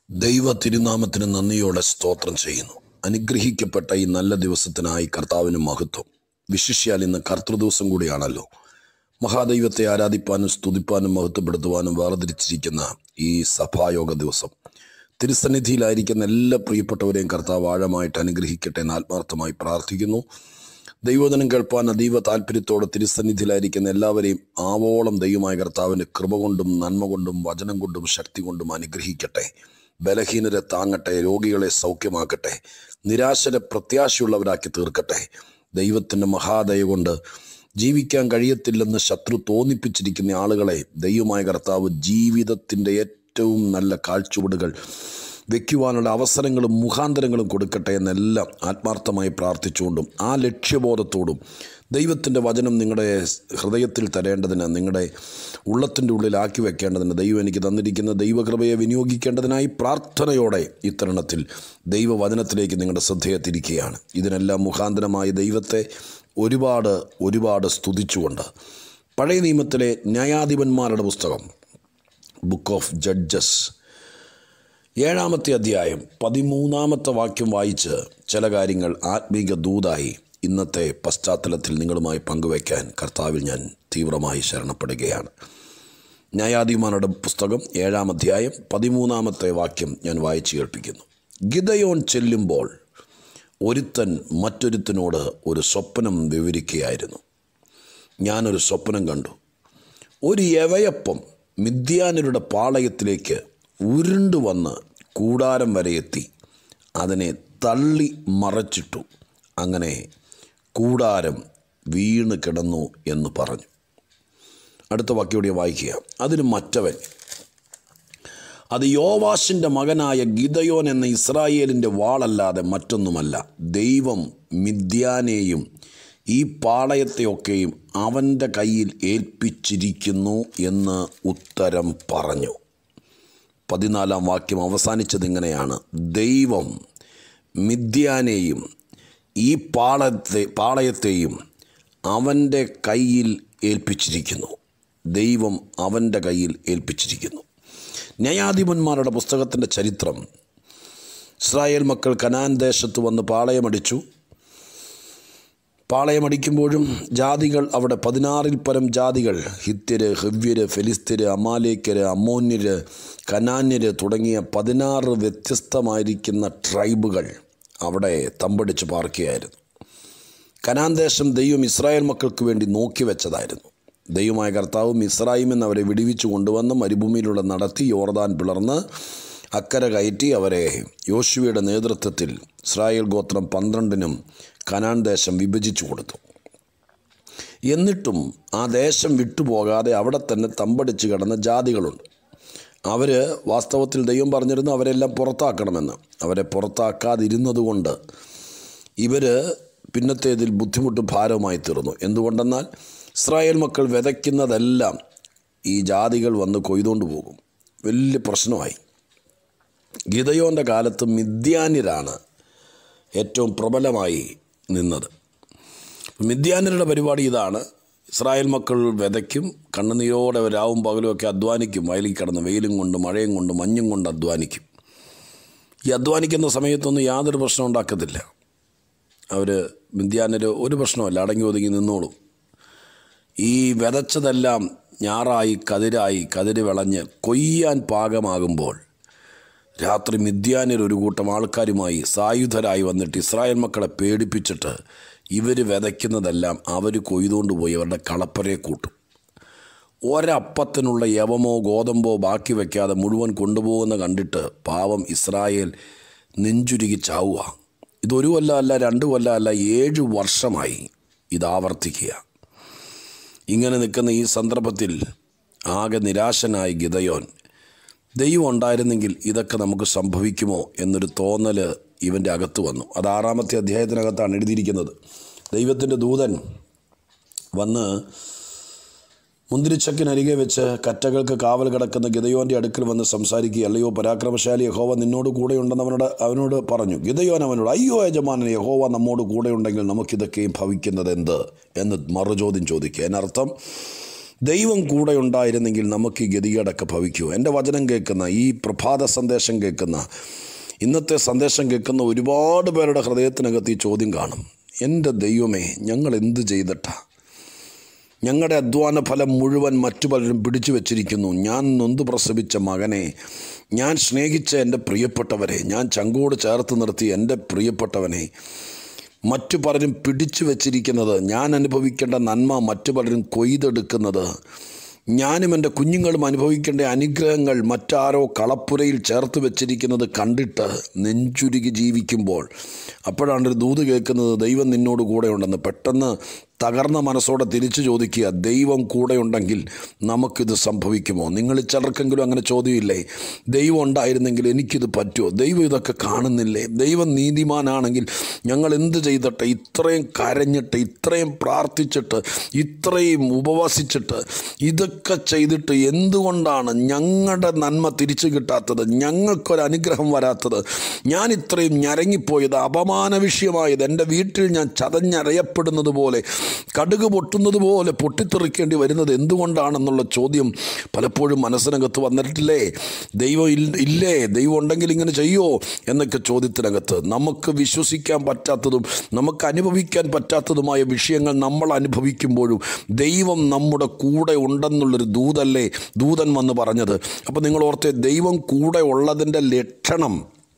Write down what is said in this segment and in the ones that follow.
ദൈവ തിരുനാമത്തിന് നന്ദിയോടെ സ്തോത്രം ചെയ്യുന്നു അനുഗ്രഹിക്കപ്പെട്ട ഈ നല്ല ദിവസത്തിനായി കർത്താവിന് മഹത്വം വിശിഷ്യാൽ ഇന്ന് കർത്തൃദിവസം കൂടിയാണല്ലോ മഹാദൈവത്തെ ആരാധിപ്പാനും സ്തുതിപ്പാനും മഹത്വപ്പെടുത്തുവാനും വേർതിരിച്ചിരിക്കുന്ന ഈ സഭായോഗ ദിവസം തിരുസന്നിധിയിലായിരിക്കുന്ന എല്ലാ പ്രിയപ്പെട്ടവരെയും കർത്താവ് ആഴമായിട്ട് അനുഗ്രഹിക്കട്ടെ എന്ന് ആത്മാർത്ഥമായി പ്രാർത്ഥിക്കുന്നു ദൈവജനം കേൾപ്പാൻ അതീവ താല്പര്യത്തോടെ തിരുസന്നിധിയിലായിരിക്കുന്ന എല്ലാവരെയും ആവോളം ദൈവമായ കർത്താവിൻ്റെ കൃപ കൊണ്ടും നന്മ കൊണ്ടും വചനം കൊണ്ടും ശക്തി കൊണ്ടും അനുഗ്രഹിക്കട്ടെ ബലഹീനരെ താങ്ങട്ടെ രോഗികളെ സൗഖ്യമാക്കട്ടെ നിരാശരെ പ്രത്യാശയുള്ളവരാക്കി തീർക്കട്ടെ ദൈവത്തിൻ്റെ മഹാദയ കൊണ്ട് ജീവിക്കാൻ കഴിയത്തില്ലെന്ന് ശത്രു തോന്നിപ്പിച്ചിരിക്കുന്ന ആളുകളെ ദൈവമായ കർത്താവ് ജീവിതത്തിൻ്റെ ഏറ്റവും നല്ല കാഴ്ചപ്പാടുകൾ വയ്ക്കുവാനുള്ള അവസരങ്ങളും മുഖാന്തരങ്ങളും കൊടുക്കട്ടെ എന്നെല്ലാം ആത്മാർത്ഥമായി പ്രാർത്ഥിച്ചുകൊണ്ടും ആ ലക്ഷ്യബോധത്തോടും ദൈവത്തിൻ്റെ വചനം നിങ്ങളുടെ ഹൃദയത്തിൽ തരേണ്ടതിന് നിങ്ങളുടെ ഉള്ളത്തിൻ്റെ ഉള്ളിലാക്കി വെക്കേണ്ടതിന് ദൈവം എനിക്ക് തന്നിരിക്കുന്ന ദൈവകൃപയെ വിനിയോഗിക്കേണ്ടതിനായി പ്രാർത്ഥനയോടെ ഇത്തരണത്തിൽ ദൈവവചനത്തിലേക്ക് നിങ്ങളുടെ ശ്രദ്ധയെ തിരിക്കുകയാണ് ഇതിനെല്ലാം മുഖാന്തരമായി ദൈവത്തെ ഒരുപാട് ഒരുപാട് സ്തുതിച്ചുകൊണ്ട് പഴയ നിയമത്തിലെ ന്യായാധിപന്മാരുടെ പുസ്തകം ബുക്ക് ഓഫ് ജഡ്ജസ് ഏഴാമത്തെ അധ്യായം പതിമൂന്നാമത്തെ വാക്യം വായിച്ച് ചില കാര്യങ്ങൾ ആത്മീക ദൂതായി ഇന്നത്തെ പശ്ചാത്തലത്തിൽ നിങ്ങളുമായി പങ്കുവയ്ക്കാൻ കർത്താവിൽ ഞാൻ തീവ്രമായി ശരണപ്പെടുകയാണ് ന്യായാധിമാരുടെ പുസ്തകം ഏഴാം അധ്യായം പതിമൂന്നാമത്തെ വാക്യം ഞാൻ വായിച്ചു കേൾപ്പിക്കുന്നു ഗിതയോൻ ചെല്ലുമ്പോൾ ഒരുത്തൻ മറ്റൊരുത്തനോട് ഒരു സ്വപ്നം വിവരിക്കുകയായിരുന്നു ഞാനൊരു സ്വപ്നം കണ്ടു ഒരു യവയപ്പം മിഥ്യാനരുടെ പാളയത്തിലേക്ക് ഉരുണ്ടു വന്ന് കൂടാരം വരെ എത്തി അതിനെ തള്ളി മറച്ചിട്ടു അങ്ങനെ കൂടാരം വീണ് കിടന്നു എന്ന് പറഞ്ഞു അടുത്ത വാക്യോടെ വായിക്കുക അതിന് മറ്റവൻ അത് യോവാഷിൻ്റെ മകനായ ഗിതയോൻ എന്ന ഇസ്രായേലിൻ്റെ വാളല്ലാതെ മറ്റൊന്നുമല്ല ദൈവം മിഥ്യാനെയും ഈ പാളയത്തെയൊക്കെയും അവൻ്റെ കയ്യിൽ ഏൽപ്പിച്ചിരിക്കുന്നു എന്ന് ഉത്തരം പറഞ്ഞു പതിനാലാം വാക്യം അവസാനിച്ചത് ഇങ്ങനെയാണ് ദൈവം മിഥ്യാനെയും ഈ പാളത്തെ പാളയത്തെയും അവൻ്റെ കയ്യിൽ ഏൽപ്പിച്ചിരിക്കുന്നു ദൈവം അവൻ്റെ കയ്യിൽ ഏൽപ്പിച്ചിരിക്കുന്നു ന്യായാധിപന്മാരുടെ പുസ്തകത്തിൻ്റെ ചരിത്രം ഇസ്രായേൽ മക്കൾ കനാൻ ദേശത്ത് വന്ന് പാളയമടിച്ചു പാളയമടിക്കുമ്പോഴും ജാതികൾ അവിടെ പതിനാറിൽ പരം ജാതികൾ ഹിത്യര് ഹവ്യര് ഫെലിസ്ത്യര് അമാലേക്കര് അമ്മോന്യര് കനാന്യര് തുടങ്ങിയ പതിനാറ് വ്യത്യസ്തമായിരിക്കുന്ന ട്രൈബുകൾ അവിടെ തമ്പടിച്ച് പാർക്കുകയായിരുന്നു കനാൻ ദേശം ദൈവം ഇസ്രായേൽ മക്കൾക്ക് വേണ്ടി നോക്കി വെച്ചതായിരുന്നു ദൈവമായ കർത്താവും ഇസ്രായേലിൽ അവരെ വിടിവിച്ചു കൊണ്ടുവന്ന് മരുഭൂമിയിലൂടെ നടത്തി യോർദാൻ പിളർന്ന് അക്കരെ കയറ്റി അവരെ യോശുവയുടെ നേതൃത്വത്തിൽ ഇസ്രായേൽ ഗോത്രം പന്ത്രണ്ടിനും കനാൻ ദേശം വിഭജിച്ചു കൊടുത്തു എന്നിട്ടും ആ ദേശം വിട്ടുപോകാതെ അവിടെ തന്നെ തമ്പടിച്ച് കിടന്ന ജാതികളുണ്ട് അവർ വാസ്തവത്തിൽ ദൈവം പറഞ്ഞിരുന്നു അവരെല്ലാം പുറത്താക്കണമെന്ന് അവരെ പുറത്താക്കാതിരുന്നതുകൊണ്ട് ഇവർ പിന്നത്തേതിൽ ബുദ്ധിമുട്ട് ഭാരവുമായി തീർന്നു എന്തുകൊണ്ടെന്നാൽ ഇസ്രായേൽ മക്കൾ വിതയ്ക്കുന്നതെല്ലാം ഈ ജാതികൾ വന്ന് കൊയ്തുകൊണ്ട് പോകും വലിയ പ്രശ്നമായി ഗീതയോൻ്റെ കാലത്ത് മിഥ്യാന്യരാണ് ഏറ്റവും പ്രബലമായി നിന്നത് മിഥ്യാന്യരുടെ പരിപാടി ഇതാണ് ഇസ്രായേൽ മക്കൾ വിതയ്ക്കും കണ്ണുനീരോടെ രാവും പകലും ഒക്കെ അധ്വാനിക്കും വയലിൽ കിടന്ന് വെയിലും കൊണ്ട് മഴയും കൊണ്ട് മഞ്ഞും കൊണ്ട് അധ്വാനിക്കും ഈ അധ്വാനിക്കുന്ന സമയത്തൊന്നും യാതൊരു പ്രശ്നം ഉണ്ടാക്കത്തില്ല അവർ മിഥ്യാനർ ഒരു പ്രശ്നമല്ല അടങ്ങി ഒതുങ്ങി നിന്നോളും ഈ വിതച്ചതെല്ലാം ഞാറായി കതിരായി കതിര് വിളഞ്ഞ് കൊയ്യാൻ പാകമാകുമ്പോൾ രാത്രി മിഥ്യാനിൽ ഒരു കൂട്ടം ആൾക്കാരുമായി സായുധരായി വന്നിട്ട് ഇസ്രായേൽ മക്കളെ പേടിപ്പിച്ചിട്ട് ഇവർ വിതയ്ക്കുന്നതെല്ലാം അവർ കൊയ്തുകൊണ്ട് പോയി അവരുടെ കളപ്പരയെ കൂട്ടും ഒരപ്പത്തിനുള്ള യവമോ ഗോതമ്പോ ബാക്കി വയ്ക്കാതെ മുഴുവൻ കൊണ്ടുപോകുന്ന കണ്ടിട്ട് പാവം ഇസ്രായേൽ നെഞ്ചുരുകി ചാവുക ഇതൊരു കൊല്ലം അല്ല രണ്ട് കൊല്ലം അല്ല ഏഴ് വർഷമായി ഇത് ആവർത്തിക്കുക ഇങ്ങനെ നിൽക്കുന്ന ഈ സന്ദർഭത്തിൽ ആകെ നിരാശനായി ഗിതയോൻ ദൈവം ഉണ്ടായിരുന്നെങ്കിൽ ഇതൊക്കെ നമുക്ക് സംഭവിക്കുമോ എന്നൊരു തോന്നൽ ഇവൻ്റെ അകത്ത് വന്നു അത് ആറാമത്തെ അധ്യായത്തിനകത്താണ് എഴുതിയിരിക്കുന്നത് ദൈവത്തിൻ്റെ ദൂതൻ വന്ന് മുന്തിരിച്ചക്കിനരികെ വെച്ച് കറ്റകൾക്ക് കാവൽ കിടക്കുന്ന ഗിതയോൻ്റെ അടുക്കൽ വന്ന് സംസാരിക്കുക അല്ലയോ പരാക്രമശാലി യഹോവ നിന്നോട് കൂടെയുണ്ടെന്ന് അവനോട് അവനോട് പറഞ്ഞു ഗിതയോൻ അവനോട് അയ്യോ യജമാനൻ യഹോവ നമ്മോട് കൂടെയുണ്ടെങ്കിൽ നമുക്കിതൊക്കെയും ഭവിക്കുന്നത് എന്ത് എന്ന് മറുചോദ്യം ചോദിക്കുക എന്നർത്ഥം ദൈവം കൂടെ ഉണ്ടായിരുന്നെങ്കിൽ നമുക്ക് ഈ ഗതികേടൊക്കെ ഭവിക്കുമോ എൻ്റെ വചനം കേൾക്കുന്ന ഈ പ്രഭാത സന്ദേശം കേൾക്കുന്ന ഇന്നത്തെ സന്ദേശം കേൾക്കുന്ന ഒരുപാട് പേരുടെ ഹൃദയത്തിനകത്ത് ഈ ചോദ്യം കാണും എൻ്റെ ദൈവമേ ഞങ്ങൾ എന്ത് ചെയ്തിട്ടാ ഞങ്ങളുടെ അധ്വാന ഫലം മുഴുവൻ മറ്റു പലരും പിടിച്ചു വച്ചിരിക്കുന്നു ഞാൻ നൊന്ത് പ്രസവിച്ച മകനെ ഞാൻ സ്നേഹിച്ച എൻ്റെ പ്രിയപ്പെട്ടവരെ ഞാൻ ചങ്കോട് ചേർത്ത് നിർത്തി എൻ്റെ പ്രിയപ്പെട്ടവനെ മറ്റു പലരും പിടിച്ചു വച്ചിരിക്കുന്നത് ഞാൻ അനുഭവിക്കേണ്ട നന്മ മറ്റു പലരും കൊയ്തെടുക്കുന്നത് ഞാനും എൻ്റെ കുഞ്ഞുങ്ങളും അനുഭവിക്കേണ്ട അനുഗ്രഹങ്ങൾ മറ്റാരോ കളപ്പുരയിൽ ചേർത്ത് വെച്ചിരിക്കുന്നത് കണ്ടിട്ട് നെഞ്ചുരുകി ജീവിക്കുമ്പോൾ അപ്പോഴാണ് ഒരു ദൂത് കേൾക്കുന്നത് ദൈവം നിന്നോട് കൂടെ ഉണ്ടെന്ന് പെട്ടെന്ന് തകർന്ന മനസ്സോടെ തിരിച്ചു ചോദിക്കുക ദൈവം കൂടെ ഉണ്ടെങ്കിൽ നമുക്കിത് സംഭവിക്കുമോ നിങ്ങൾ ചിലർക്കെങ്കിലും അങ്ങനെ ചോദ്യമില്ലേ ദൈവം ഉണ്ടായിരുന്നെങ്കിൽ എനിക്കിത് പറ്റുമോ ദൈവം ഇതൊക്കെ കാണുന്നില്ലേ ദൈവം നീതിമാനാണെങ്കിൽ ഞങ്ങൾ എന്ത് ചെയ്തിട്ട് ഇത്രയും കരഞ്ഞിട്ട് ഇത്രയും പ്രാർത്ഥിച്ചിട്ട് ഇത്രയും ഉപവസിച്ചിട്ട് ഇതൊക്കെ ചെയ്തിട്ട് എന്തുകൊണ്ടാണ് ഞങ്ങളുടെ നന്മ തിരിച്ചു കിട്ടാത്തത് ഞങ്ങൾക്കൊരു അനുഗ്രഹം വരാത്തത് ഞാൻ ഇത്രയും ഞരങ്ങിപ്പോയത് അപമാന വിഷയമായത് എൻ്റെ വീട്ടിൽ ഞാൻ ചതഞ്ഞരയപ്പെടുന്നത് പോലെ കടുക് പൊട്ടുന്നത് പോലെ പൊട്ടിത്തെറിക്കേണ്ടി വരുന്നത് എന്തുകൊണ്ടാണെന്നുള്ള ചോദ്യം പലപ്പോഴും മനസ്സിനകത്ത് വന്നിട്ടില്ലേ ദൈവം ഇൽ- ഇല്ലേ ദൈവം ഉണ്ടെങ്കിൽ ഇങ്ങനെ ചെയ്യോ എന്നൊക്കെ ചോദ്യത്തിനകത്ത് നമുക്ക് വിശ്വസിക്കാൻ പറ്റാത്തതും നമുക്ക് അനുഭവിക്കാൻ പറ്റാത്തതുമായ വിഷയങ്ങൾ നമ്മൾ അനുഭവിക്കുമ്പോഴും ദൈവം നമ്മുടെ കൂടെ ഉണ്ടെന്നുള്ളൊരു ദൂതല്ലേ ദൂതൻ വന്ന് പറഞ്ഞത് അപ്പോൾ നിങ്ങൾ ഓർത്തെ ദൈവം കൂടെ ഉള്ളതിൻ്റെ ലക്ഷണം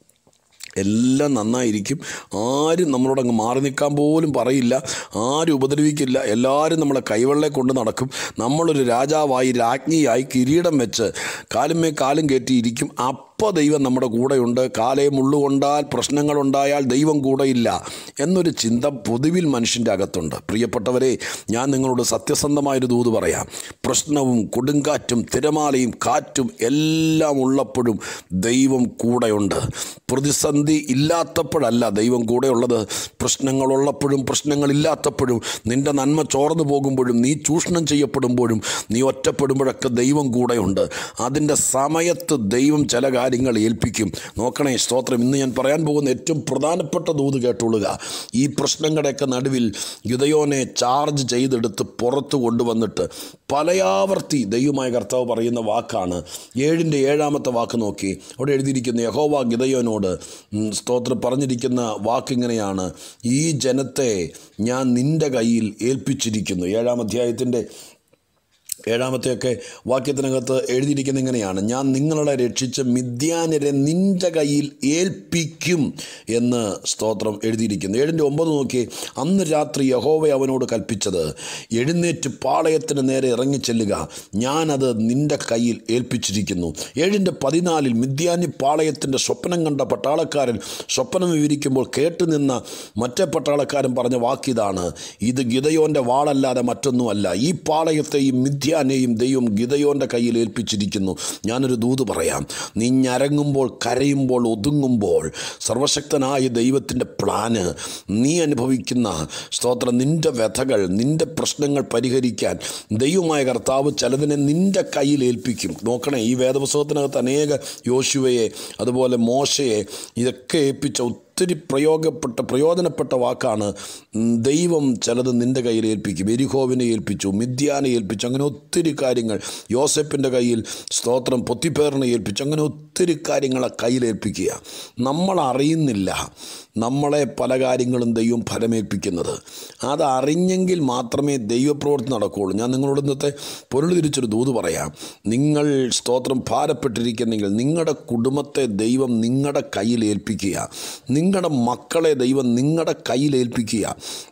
എല്ലാം നന്നായിരിക്കും ആരും നമ്മളോട് അങ്ങ് മാറി നിൽക്കാൻ പോലും പറയില്ല ആരും ഉപദ്രവിക്കില്ല എല്ലാവരും നമ്മളെ കൈവെള്ളെ കൊണ്ട് നടക്കും നമ്മളൊരു രാജാവായി രാജ്ഞിയായി കിരീടം വെച്ച് കാലുമേ കാലും കയറ്റിയിരിക്കും അപ്പോൾ ദൈവം നമ്മുടെ കൂടെയുണ്ട് കാലേ മുള്ളുകൊണ്ടാൽ പ്രശ്നങ്ങളുണ്ടായാൽ ദൈവം കൂടെയില്ല എന്നൊരു ചിന്ത പൊതുവിൽ മനുഷ്യൻ്റെ അകത്തുണ്ട് പ്രിയപ്പെട്ടവരെ ഞാൻ നിങ്ങളോട് സത്യസന്ധമായൊരു ദൂത് പറയാം പ്രശ്നവും കൊടുങ്കാറ്റും തിരമാലയും കാറ്റും എല്ലാം ഉള്ളപ്പോഴും ദൈവം കൂടെയുണ്ട് പ്രതിസന്ധി ഇല്ലാത്തപ്പോഴല്ല ദൈവം കൂടെയുള്ളത് പ്രശ്നങ്ങളുള്ളപ്പോഴും പ്രശ്നങ്ങളില്ലാത്തപ്പോഴും നിൻ്റെ നന്മ ചോർന്നു പോകുമ്പോഴും നീ ചൂഷണം ചെയ്യപ്പെടുമ്പോഴും നീ ഒറ്റപ്പെടുമ്പോഴൊക്കെ ദൈവം കൂടെയുണ്ട് അതിൻ്റെ സമയത്ത് ദൈവം ചില കാര്യങ്ങൾ ഏൽപ്പിക്കും നോക്കണേ സ്തോത്രം ഇന്ന് ഞാൻ പറയാൻ പോകുന്ന ഏറ്റവും പ്രധാനപ്പെട്ട ദൂത് കേട്ടുകൊള്ളുക ഈ പ്രശ്നങ്ങളുടെയൊക്കെ നടുവിൽ യുദയോനെ ചാർജ് ചെയ്തെടുത്ത് പുറത്ത് കൊണ്ടുവന്നിട്ട് പലയാവർത്തി ദൈവമായ കർത്താവ് പറയുന്ന വാക്കാണ് ഏഴിൻ്റെ ഏഴാമത്തെ വാക്ക് നോക്കി അവിടെ എഴുതിയിരിക്കുന്ന യഹോവ ഗിതയോനോട് ഉം, സ്തോത്രം പറഞ്ഞിരിക്കുന്ന വാക്കിങ്ങനെയാണ് ഈ ജനത്തെ ഞാൻ നിൻ്റെ കയ്യിൽ ഏൽപ്പിച്ചിരിക്കുന്നു ഏഴാം അധ്യായത്തിൻ്റെ ഏഴാമത്തെയൊക്കെ വാക്യത്തിനകത്ത് എഴുതിയിരിക്കുന്ന ഇങ്ങനെയാണ് ഞാൻ നിങ്ങളെ രക്ഷിച്ച് മിഥ്യാനരെ നിന്റെ കയ്യിൽ ഏൽപ്പിക്കും എന്ന് സ്തോത്രം എഴുതിയിരിക്കുന്നു ഏഴിൻ്റെ ഒമ്പത് നോക്കി അന്ന് രാത്രി യഹോവ അവനോട് കൽപ്പിച്ചത് എഴുന്നേറ്റ് പാളയത്തിന് നേരെ ഇറങ്ങിച്ചെല്ലുക ഞാനത് നിന്റെ കയ്യിൽ ഏൽപ്പിച്ചിരിക്കുന്നു ഏഴിൻ്റെ പതിനാലിൽ മിഥ്യാനി പാളയത്തിൻ്റെ സ്വപ്നം കണ്ട പട്ടാളക്കാരൻ സ്വപ്നം വിവരിക്കുമ്പോൾ കേട്ടുനിന്ന മറ്റേ പട്ടാളക്കാരൻ പറഞ്ഞ വാക്കിതാണ് ഇത് ഗിതയോൻ്റെ വാളല്ലാതെ മറ്റൊന്നുമല്ല ഈ പാളയത്തെയും മിഥ്യാനെയും ദൈവം ഗിതയോൻ്റെ കയ്യിൽ ഏൽപ്പിച്ചിരിക്കുന്നു ഞാനൊരു ദൂത് പറയാം നീ ഞരങ്ങുമ്പോൾ കരയുമ്പോൾ ഒതുങ്ങുമ്പോൾ സർവശക്തനായ ദൈവത്തിൻ്റെ പ്ലാന് നീ അനുഭവിക്കുന്ന സ്തോത്രം നിൻ്റെ വ്യഥകൾ നിൻ്റെ പ്രശ്നങ്ങൾ പരിഹരിക്കാൻ ദൈവമായ കർത്താവ് ചിലതിനെ നിൻ്റെ കയ്യിൽ ഏൽപ്പിക്കും നോക്കണേ ഈ വേദപുസ്തകത്തിനകത്ത് അനേക യോശുവയെ അതുപോലെ മോശയെ ഇതൊക്കെ ഏൽപ്പിച്ച ഒത്തിരി പ്രയോഗപ്പെട്ട പ്രയോജനപ്പെട്ട വാക്കാണ് ഉം, ദൈവം ചിലത് നിൻ്റെ കയ്യിൽ ഏൽപ്പിക്കും എരിഹോവിനെ ഏൽപ്പിച്ചു മിഥ്യാനെ ഏൽപ്പിച്ചു അങ്ങനെ ഒത്തിരി കാര്യങ്ങൾ യോസെപ്പിൻ്റെ കയ്യിൽ സ്തോത്രം പൊത്തിപ്പേറിനെ ഏൽപ്പിച്ചു അങ്ങനെ ഒത്തിരി കാര്യങ്ങളെ കയ്യിൽ ഏൽപ്പിക്കുക നമ്മൾ അറിയുന്നില്ല നമ്മളെ പല കാര്യങ്ങളും ദൈവം ഫലമേൽപ്പിക്കുന്നത് അത് അറിഞ്ഞെങ്കിൽ മാത്രമേ ദൈവപ്രവൃത്തി നടക്കുകയുള്ളൂ ഞാൻ നിങ്ങളോട് ഇന്നത്തെ പൊരുൾ തിരിച്ചൊരു ദൂത് പറയാം നിങ്ങൾ സ്തോത്രം ഭാരപ്പെട്ടിരിക്കുന്നെങ്കിൽ നിങ്ങളുടെ കുടുംബത്തെ ദൈവം നിങ്ങളുടെ കയ്യിൽ ഏൽപ്പിക്കുക നിങ്ങളുടെ മക്കളെ ദൈവം നിങ്ങളുടെ കയ്യിൽ ഏൽപ്പിക്കുക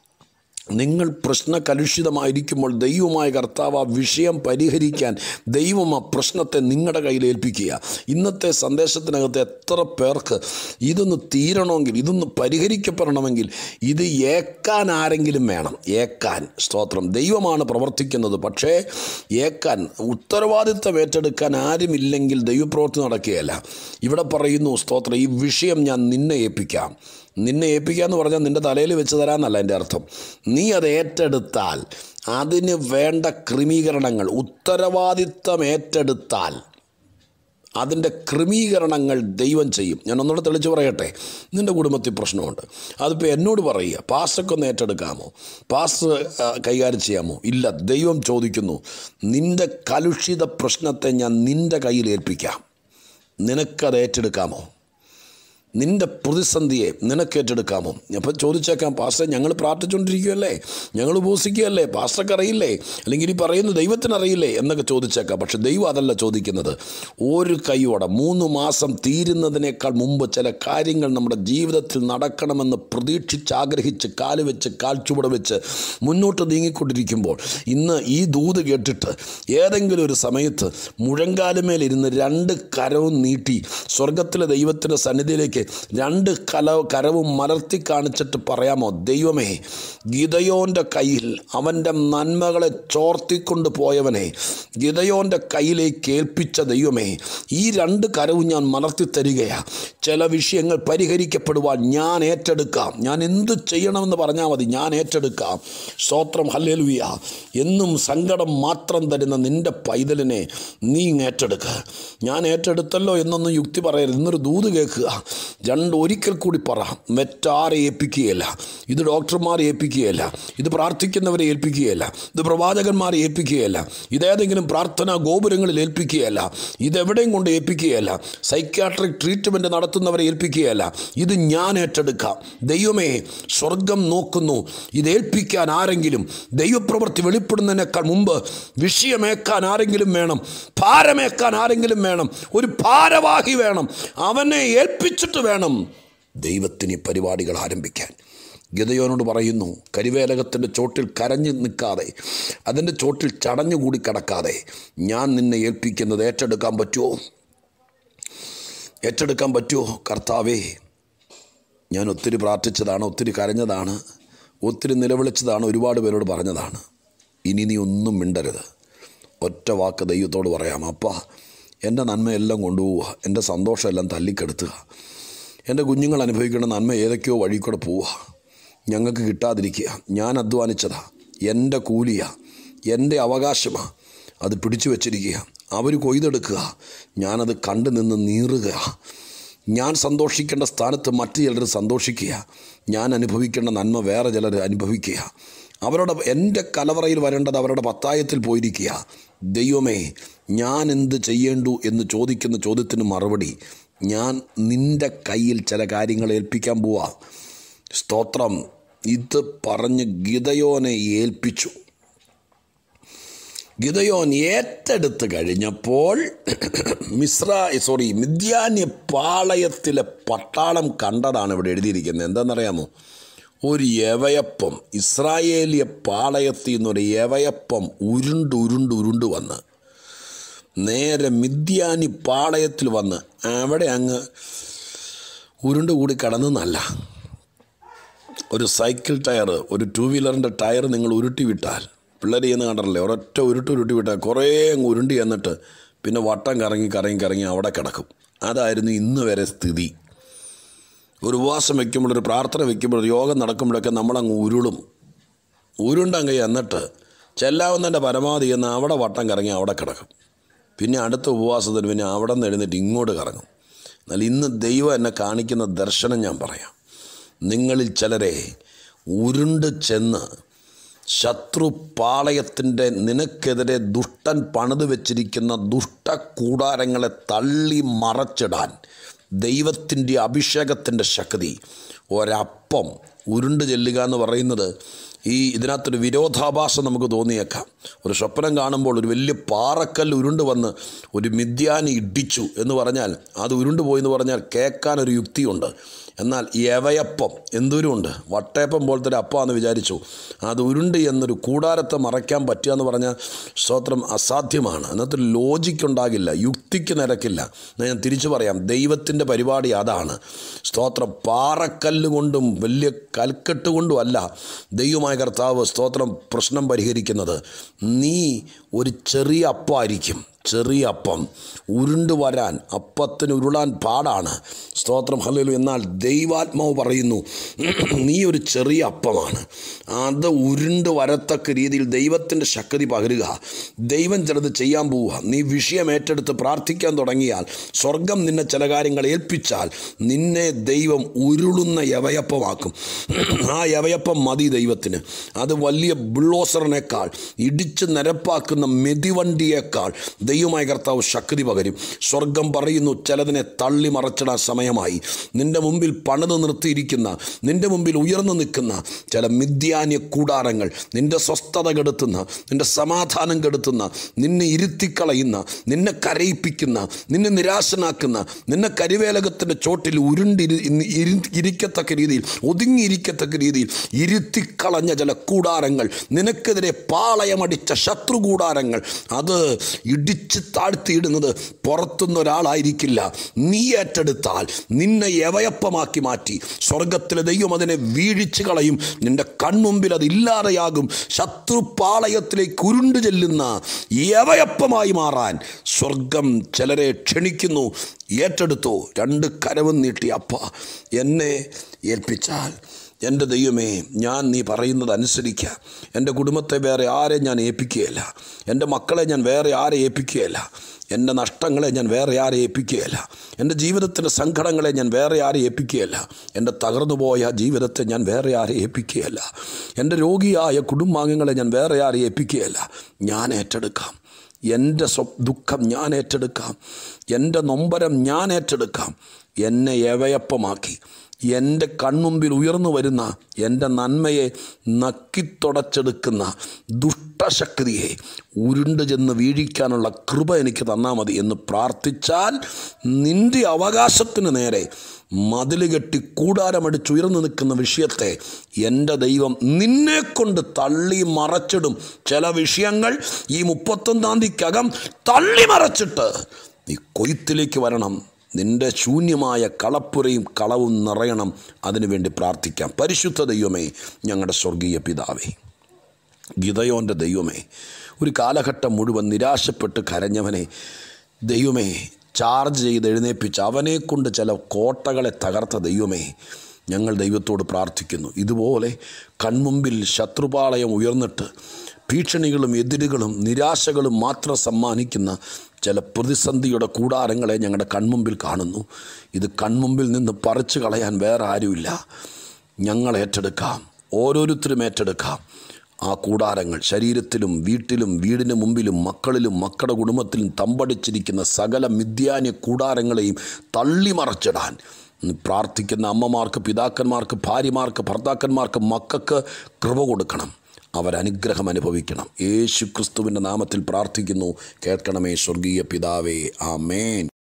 നിങ്ങൾ പ്രശ്ന കലുഷിതമായിരിക്കുമ്പോൾ ദൈവമായ കർത്താവ് ആ വിഷയം പരിഹരിക്കാൻ ദൈവം ആ പ്രശ്നത്തെ നിങ്ങളുടെ കയ്യിൽ ഏൽപ്പിക്കുക ഇന്നത്തെ സന്ദേശത്തിനകത്ത് എത്ര പേർക്ക് ഇതൊന്ന് തീരണമെങ്കിൽ ഇതൊന്ന് പരിഹരിക്കപ്പെടണമെങ്കിൽ ഇത് ഏക്കാൻ ആരെങ്കിലും വേണം ഏക്കാൻ സ്തോത്രം ദൈവമാണ് പ്രവർത്തിക്കുന്നത് പക്ഷേ ഏക്കാൻ ഉത്തരവാദിത്തം ഏറ്റെടുക്കാൻ ആരുമില്ലെങ്കിൽ ദൈവപ്രവൃത്തി നടക്കുകയല്ല ഇവിടെ പറയുന്നു സ്തോത്രം ഈ വിഷയം ഞാൻ നിന്നെ ഏൽപ്പിക്കാം നിന്നെ ഏൽപ്പിക്കുക എന്ന് പറഞ്ഞാൽ നിൻ്റെ തലയിൽ വെച്ച് തരാമെന്നല്ല എൻ്റെ അർത്ഥം നീ അത് ഏറ്റെടുത്താൽ അതിന് വേണ്ട ക്രമീകരണങ്ങൾ ഉത്തരവാദിത്തം ഏറ്റെടുത്താൽ അതിൻ്റെ ക്രമീകരണങ്ങൾ ദൈവം ചെയ്യും ഞാൻ ഒന്നുകൂടെ തെളിച്ച് പറയട്ടെ നിൻ്റെ കുടുംബത്തിൽ പ്രശ്നമുണ്ട് അതിപ്പോൾ എന്നോട് പറയുക പാസ്റ്റർക്ക് ഒന്ന് ഏറ്റെടുക്കാമോ പാസ്റ്റർ ആ, കൈകാര്യം ചെയ്യാമോ ഇല്ല ദൈവം ചോദിക്കുന്നു നിൻ്റെ കലുഷിത പ്രശ്നത്തെ ഞാൻ നിൻ്റെ കയ്യിൽ ഏൽപ്പിക്കാം നിനക്കത് ഏറ്റെടുക്കാമോ നിൻ്റെ പ്രതിസന്ധിയെ നിനക്ക് ഏറ്റെടുക്കാമോ അപ്പം ചോദിച്ചേക്കാം പാസ്റ്റർ ഞങ്ങൾ പ്രാർത്ഥിച്ചുകൊണ്ടിരിക്കുകയല്ലേ ഞങ്ങൾ ഉപസിക്കുകയല്ലേ പാസ്റ്റർക്ക് അറിയില്ലേ അല്ലെങ്കിൽ ഈ പറയുന്ന ദൈവത്തിന് അറിയില്ലേ എന്നൊക്കെ ചോദിച്ചേക്കാം പക്ഷെ ദൈവം അതല്ല ചോദിക്കുന്നത് ഒരു കൈയോടെ മൂന്ന് മാസം തീരുന്നതിനേക്കാൾ മുമ്പ് ചില കാര്യങ്ങൾ നമ്മുടെ ജീവിതത്തിൽ നടക്കണമെന്ന് പ്രതീക്ഷിച്ച് ആഗ്രഹിച്ച് കാല് വെച്ച് കാൽ ചുവട് വെച്ച് മുന്നോട്ട് നീങ്ങിക്കൊണ്ടിരിക്കുമ്പോൾ ഇന്ന് ഈ ദൂത് കേട്ടിട്ട് ഏതെങ്കിലും ഒരു സമയത്ത് മുഴങ്കാലുമേലിരുന്ന് രണ്ട് കരവും നീട്ടി സ്വർഗത്തിലെ ദൈവത്തിൻ്റെ സന്നിധിയിലേക്ക് രണ്ട് കല കരവും മലർത്തി കാണിച്ചിട്ട് പറയാമോ ദൈവമേ ഗിതയോൻ്റെ കയ്യിൽ അവൻ്റെ നന്മകളെ ചോർത്തിക്കൊണ്ട് പോയവനെ ഗിതയോൻ്റെ കയ്യിലേക്ക് ഏൽപ്പിച്ച ദൈവമേ ഈ രണ്ട് കരവും ഞാൻ മലർത്തി തരികയാണ് ചില വിഷയങ്ങൾ പരിഹരിക്കപ്പെടുവാൻ ഞാൻ ഏറ്റെടുക്കാം ഞാൻ എന്ത് ചെയ്യണമെന്ന് പറഞ്ഞാൽ മതി ഞാൻ ഏറ്റെടുക്കാം സ്തോത്രം ഹല്ലേലുയ എന്നും സങ്കടം മാത്രം തരുന്ന നിൻ്റെ പൈതലിനെ നീ ഇങ്ങ് ഏറ്റെടുക്കുക ഞാൻ ഏറ്റെടുത്തല്ലോ എന്നൊന്നും യുക്തി പറയരുത് ഇന്നൊരു ദൂത് കേൾക്കുക രണ്ട് ഒരിക്കൽ കൂടി പറ മറ്റാരെ ഏൽപ്പിക്കുകയല്ല ഇത് ഡോക്ടർമാരെ ഏൽപ്പിക്കുകയല്ല ഇത് പ്രാർത്ഥിക്കുന്നവരെ ഏൽപ്പിക്കുകയല്ല ഇത് പ്രവാചകന്മാരെ ഏൽപ്പിക്കുകയല്ല ഇതേതെങ്കിലും പ്രാർത്ഥനാ ഗോപുരങ്ങളിൽ ഏൽപ്പിക്കുകയല്ല ഇതെവിടെയും കൊണ്ട് ഏൽപ്പിക്കുകയല്ല സൈക്യാട്രിക് ട്രീറ്റ്മെൻറ്റ് നടത്തുന്നവരെ ഏൽപ്പിക്കുകയല്ല ഇത് ഞാൻ ഏറ്റെടുക്കാം ദൈവമേ സ്വർഗം നോക്കുന്നു ഇത് ഏൽപ്പിക്കാൻ ആരെങ്കിലും ദൈവപ്രവൃത്തി വെളിപ്പെടുന്നതിനേക്കാൾ മുമ്പ് വിഷയമേക്കാൻ ആരെങ്കിലും വേണം ഭാരമേക്കാൻ ആരെങ്കിലും വേണം ഒരു ഭാരവാഹി വേണം അവനെ ഏൽപ്പിച്ചിട്ട് വേണം ദൈവത്തിന് ഈ പരിപാടികൾ ആരംഭിക്കാൻ ഗതയോനോട് പറയുന്നു കരിവേലകത്തിൻ്റെ ചോട്ടിൽ കരഞ്ഞു നിൽക്കാതെ അതിൻ്റെ ചോട്ടിൽ ചടഞ്ഞുകൂടി കിടക്കാതെ ഞാൻ നിന്നെ ഏൽപ്പിക്കുന്നത് ഏറ്റെടുക്കാൻ പറ്റുമോ ഏറ്റെടുക്കാൻ പറ്റുമോ കർത്താവേ ഞാൻ ഒത്തിരി പ്രാർത്ഥിച്ചതാണ് ഒത്തിരി കരഞ്ഞതാണ് ഒത്തിരി നിലവിളിച്ചതാണ് ഒരുപാട് പേരോട് പറഞ്ഞതാണ് ഇനി നീ ഒന്നും മിണ്ടരുത് ഒറ്റ വാക്ക് ദൈവത്തോട് പറയാം അപ്പാ എൻ്റെ നന്മയെല്ലാം കൊണ്ടുപോവുക എൻ്റെ സന്തോഷമെല്ലാം തല്ലിക്കെടുത്തുക എൻ്റെ കുഞ്ഞുങ്ങൾ അനുഭവിക്കേണ്ട നന്മ ഏതൊക്കെയോ വഴി കൂടെ പോവുക ഞങ്ങൾക്ക് കിട്ടാതിരിക്കുക ഞാൻ അധ്വാനിച്ചതാ എൻ്റെ കൂലിയാ എൻ്റെ അവകാശമാ അത് പിടിച്ചു വച്ചിരിക്കുക അവർ കൊയ്തെടുക്കുക ഞാനത് കണ്ടു നിന്ന് നീറുക ഞാൻ സന്തോഷിക്കേണ്ട സ്ഥാനത്ത് മറ്റു ചിലർ സന്തോഷിക്കുക ഞാൻ അനുഭവിക്കേണ്ട നന്മ വേറെ ചിലർ അനുഭവിക്കുക അവരുടെ എൻ്റെ കലവറയിൽ വരേണ്ടത് അവരുടെ പത്തായത്തിൽ പോയിരിക്കുക ദൈവമേ ഞാൻ എന്ത് ചെയ്യേണ്ടു എന്ന് ചോദിക്കുന്ന ചോദ്യത്തിന് മറുപടി ഞാൻ നിൻ്റെ കയ്യിൽ ചില കാര്യങ്ങൾ ഏൽപ്പിക്കാൻ പോവാ സ്തോത്രം ഇത് പറഞ്ഞ് ഗിതയോനെ ഏൽപ്പിച്ചു ഗിതയോൻ ഏറ്റെടുത്ത് കഴിഞ്ഞപ്പോൾ മിശ്ര സോറി മിഥ്യാന്യ പാളയത്തിലെ പട്ടാളം കണ്ടതാണ് ഇവിടെ എഴുതിയിരിക്കുന്നത് എന്താണെന്നറിയാമോ ഒരു യവയപ്പം ഇസ്രായേലിയ പാളയത്തിൽ നിന്നൊരു യവയപ്പം ഉരുണ്ട് ഉരുണ്ട് ഉരുണ്ട് വന്ന് നേരെ മിഥ്യാനി പാളയത്തിൽ വന്ന് അവിടെ അങ്ങ് ഉരുണ്ട് കൂടി കിടന്നല്ല ഒരു സൈക്കിൾ ടയർ ഒരു ടൂ വീലറിൻ്റെ ടയർ നിങ്ങൾ ഉരുട്ടി വിട്ടാൽ പിള്ളേർ ചെയ്യുന്ന കണ്ടല്ലേ ഒരൊറ്റ ഉരുട്ട് ഉരുട്ടി വിട്ടാൽ കുറേ അങ്ങ് ഉരുണ്ടി എന്നിട്ട് പിന്നെ വട്ടം കറങ്ങി കറങ്ങി കറങ്ങി അവിടെ കിടക്കും അതായിരുന്നു ഇന്ന് വരെ സ്ഥിതി ഒരു ഉപവാസം വയ്ക്കുമ്പോൾ ഒരു പ്രാർത്ഥന വയ്ക്കുമ്പോൾ ഒരു യോഗം നടക്കുമ്പോഴൊക്കെ നമ്മളങ്ങ് ഉരുളും ഉരുണ്ടങ്ങ് എന്നിട്ട് ചെല്ലാവുന്നതിൻ്റെ പരമാവധി എന്ന് അവിടെ വട്ടം കറങ്ങി അവിടെ കിടക്കും പിന്നെ അടുത്ത ഉപവാസത്തിന് പിന്നെ അവിടെ നിന്ന് എഴുന്നേറ്റ് ഇങ്ങോട്ട് കറങ്ങും എന്നാൽ ഇന്ന് ദൈവം എന്നെ കാണിക്കുന്ന ദർശനം ഞാൻ പറയാം നിങ്ങളിൽ ചിലരെ ഉരുണ്ട് ചെന്ന് ശത്രു പാളയത്തിൻ്റെ നിനക്കെതിരെ ദുഷ്ടൻ പണിത് വെച്ചിരിക്കുന്ന ദുഷ്ടകൂടാരങ്ങളെ തള്ളി മറച്ചിടാൻ ദൈവത്തിൻ്റെ അഭിഷേകത്തിൻ്റെ ശക്തി ഒരപ്പം ഉരുണ്ട് ചെല്ലുക എന്ന് പറയുന്നത് ഈ ഇതിനകത്തൊരു വിരോധാഭാസം നമുക്ക് തോന്നിയേക്കാം ഒരു സ്വപ്നം കാണുമ്പോൾ ഒരു വലിയ പാറക്കല്ല് ഉരുണ്ട് വന്ന് ഒരു മിഥ്യാനി ഇടിച്ചു എന്ന് പറഞ്ഞാൽ അത് ഉരുണ്ട് പോയി എന്ന് പറഞ്ഞാൽ കേൾക്കാൻ ഒരു യുക്തിയുണ്ട് എന്നാൽ യവയപ്പം എന്തോരുമുണ്ട് വട്ടയപ്പം പോലത്തെ ഒരു അപ്പമാണെന്ന് വിചാരിച്ചു അത് ഉരുണ്ട് എന്നൊരു കൂടാരത്തെ മറയ്ക്കാൻ പറ്റുക എന്ന് പറഞ്ഞാൽ സ്തോത്രം അസാധ്യമാണ് അതിനകത്ത് ലോജിക്ക് ഉണ്ടാകില്ല യുക്തിക്ക് നിരക്കില്ല എന്നാൽ ഞാൻ തിരിച്ചു പറയാം ദൈവത്തിൻ്റെ പരിപാടി അതാണ് സ്തോത്രം പാറക്കല്ല് കൊണ്ടും വലിയ കൽക്കെട്ട് കൊണ്ടും അല്ല ദൈവമായ കർത്താവ് സ്തോത്രം പ്രശ്നം പരിഹരിക്കുന്നത് നീ ഒരു ചെറിയ അപ്പമായിരിക്കും ചെറിയ അപ്പം ഉരുണ്ട് വരാൻ അപ്പത്തിന് ഉരുളാൻ പാടാണ് സ്തോത്രം ഹല്ലേലൂയ എന്നാൽ ദൈവാത്മാവ് പറയുന്നു നീ ഒരു ചെറിയ അപ്പമാണ് അത് ഉരുണ്ട് വരത്തക്ക രീതിയിൽ ദൈവത്തിൻ്റെ ശക്തി പകരുക ദൈവം ചിലത് ചെയ്യാൻ പോവുക നീ വിഷയം ഏറ്റെടുത്ത് പ്രാർത്ഥിക്കാൻ തുടങ്ങിയാൽ സ്വർഗം നിന്നെ ചില കാര്യങ്ങൾ ഏൽപ്പിച്ചാൽ നിന്നെ ദൈവം ഉരുളുന്ന യവയപ്പമാക്കും ആ യവയപ്പം മതി ദൈവത്തിന് അത് വലിയ ബുള്ളോസറിനേക്കാൾ ഇടിച്ച് നിരപ്പാക്കുന്ന മെതിവണ്ടിയേക്കാൾ ദൈവമായ കർത്താവ് ശക്തി പകരും സ്വർഗം പറയുന്നു ചിലതിനെ തള്ളി മറച്ചിടാൻ സമയമായി നിന്റെ മുമ്പിൽ പണിത് നിർത്തിയിരിക്കുന്ന നിന്റെ മുമ്പിൽ ഉയർന്നു നിൽക്കുന്ന ചില മിഥ്യാന്യ കൂടാരങ്ങൾ നിന്റെ സ്വസ്ഥത കെടുത്തുന്ന നിന്റെ സമാധാനം കെടുത്തുന്ന നിന്നെ ഇരുത്തിക്കളയുന്ന നിന്നെ കരയിപ്പിക്കുന്ന നിന്നെ നിരാശനാക്കുന്ന നിന്നെ കരിവേലകത്തിൻ്റെ ചോട്ടിൽ ഉരുണ്ടിരി ഇരി- ഇരിക്കത്തക്ക രീതിയിൽ ഒതുങ്ങിയിരിക്കത്തക്ക രീതിയിൽ ഇരുത്തിക്കളഞ്ഞ ചില കൂടാരങ്ങൾ നിനക്കെതിരെ പാളയമടിച്ച ശത്രു കൂടാരങ്ങൾ അത് ഇടിച്ച് താഴ്ത്തിയിടുന്നത് പുറത്തുനിന്ന് ഒരാളായിരിക്കില്ല നീ ഏറ്റെടുത്താൽ നിന്നെ യവയപ്പമാക്കി മാറ്റി സ്വർഗത്തിലെ ദൈവം അതിനെ വീഴിച്ചു കളയും നിന്റെ കൺമുമ്പിൽ അത് ഇല്ലാതെയാകും ശത്രു പാളയത്തിലേക്ക് ഉരുണ്ടു ചെല്ലുന്ന യവയപ്പമായി മാറാൻ സ്വർഗം ചിലരെ ക്ഷണിക്കുന്നു ഏറ്റെടുത്തോ രണ്ട് കരവും നീട്ടി അപ്പ എന്നെ ഏൽപ്പിച്ചാൽ എൻ്റെ ദൈവമേ ഞാൻ നീ പറയുന്നത് അനുസരിക്കുക എൻ്റെ കുടുംബത്തെ വേറെ ആരെ ഞാൻ ഏൽപ്പിക്കുകയില്ല എൻ്റെ മക്കളെ ഞാൻ വേറെ ആരെ ഏൽപ്പിക്കുകയില്ല എൻ്റെ നഷ്ടങ്ങളെ ഞാൻ വേറെ ആരെ ഏൽപ്പിക്കുകയില്ല എൻ്റെ ജീവിതത്തിൻ്റെ സങ്കടങ്ങളെ ഞാൻ വേറെ ആരെ ഏൽപ്പിക്കുകയില്ല എൻ്റെ തകർന്നുപോയ ജീവിതത്തെ ഞാൻ വേറെ ആരെ ഏൽപ്പിക്കുകയില്ല എൻ്റെ രോഗിയായ കുടുംബാംഗങ്ങളെ ഞാൻ വേറെ ആരെ ഏൽപ്പിക്കുകയില്ല ഞാൻ ഏറ്റെടുക്കാം എൻ്റെ സ്വ ദുഃഖം ഞാൻ ഏറ്റെടുക്കാം എൻ്റെ നൊമ്പരം ഞാൻ ഏറ്റെടുക്കാം എന്നെ യവയപ്പമാക്കി എൻ്റെ കൺമുമ്പിൽ ഉയർന്നു വരുന്ന എൻ്റെ നന്മയെ നക്കിത്തുടച്ചെടുക്കുന്ന ദുഷ്ടശക്തിയെ ഉരുണ്ട് ചെന്ന് വീഴിക്കാനുള്ള കൃപ എനിക്ക് തന്നാൽ മതി എന്ന് പ്രാർത്ഥിച്ചാൽ നിൻ്റെ അവകാശത്തിന് നേരെ മതിൽ കെട്ടി കൂടാരമടിച്ചുയർന്നു നിൽക്കുന്ന വിഷയത്തെ എൻ്റെ ദൈവം നിന്നെ കൊണ്ട് തള്ളി മറച്ചിടും ചില വിഷയങ്ങൾ ഈ മുപ്പത്തൊന്നാം തീയതിക്കകം തള്ളി മറച്ചിട്ട് നീ കൊയ്ത്തിലേക്ക് വരണം നിന്റെ ശൂന്യമായ കളപ്പുരയും കളവും നിറയണം അതിനുവേണ്ടി പ്രാർത്ഥിക്കാം പരിശുദ്ധ ദൈവമേ ഞങ്ങളുടെ സ്വർഗീയ പിതാവേ ഗിതയോൻ്റെ ദൈവമേ ഒരു കാലഘട്ടം മുഴുവൻ നിരാശപ്പെട്ട് കരഞ്ഞവനെ ദൈവമേ ചാർജ് ചെയ്ത് എഴുന്നേൽപ്പിച്ച് അവനെ കൊണ്ട് ചില കോട്ടകളെ തകർത്ത ദൈവമേ ഞങ്ങൾ ദൈവത്തോട് പ്രാർത്ഥിക്കുന്നു ഇതുപോലെ കൺമുമ്പിൽ ശത്രുപാളയം ഉയർന്നിട്ട് ഭീഷണികളും എതിരുകളും നിരാശകളും മാത്രം സമ്മാനിക്കുന്ന ചില പ്രതിസന്ധിയുടെ കൂടാരങ്ങളെ ഞങ്ങളുടെ കൺമുമ്പിൽ കാണുന്നു ഇത് കൺമുമ്പിൽ നിന്ന് പറിച്ചു കളയാൻ വേറെ ആരുമില്ല ഞങ്ങൾ ഏറ്റെടുക്കാം ഓരോരുത്തരും ഏറ്റെടുക്കാം ആ കൂടാരങ്ങൾ ശരീരത്തിലും വീട്ടിലും വീടിന് മുമ്പിലും മക്കളിലും മക്കളുടെ കുടുംബത്തിലും തമ്പടിച്ചിരിക്കുന്ന സകല മിഥ്യാന്യ കൂടാരങ്ങളെയും തള്ളിമറച്ചിടാൻ പ്രാർത്ഥിക്കുന്ന അമ്മമാർക്ക് പിതാക്കന്മാർക്ക് ഭാര്യമാർക്ക് ഭർത്താക്കന്മാർക്ക് മക്കൾക്ക് കൃപ കൊടുക്കണം അവരനുഗ്രഹം അനുഭവിക്കണം യേശു ക്രിസ്തുവിൻ്റെ നാമത്തിൽ പ്രാർത്ഥിക്കുന്നു കേൾക്കണമേ സ്വർഗീയ പിതാവേ ആമേൻ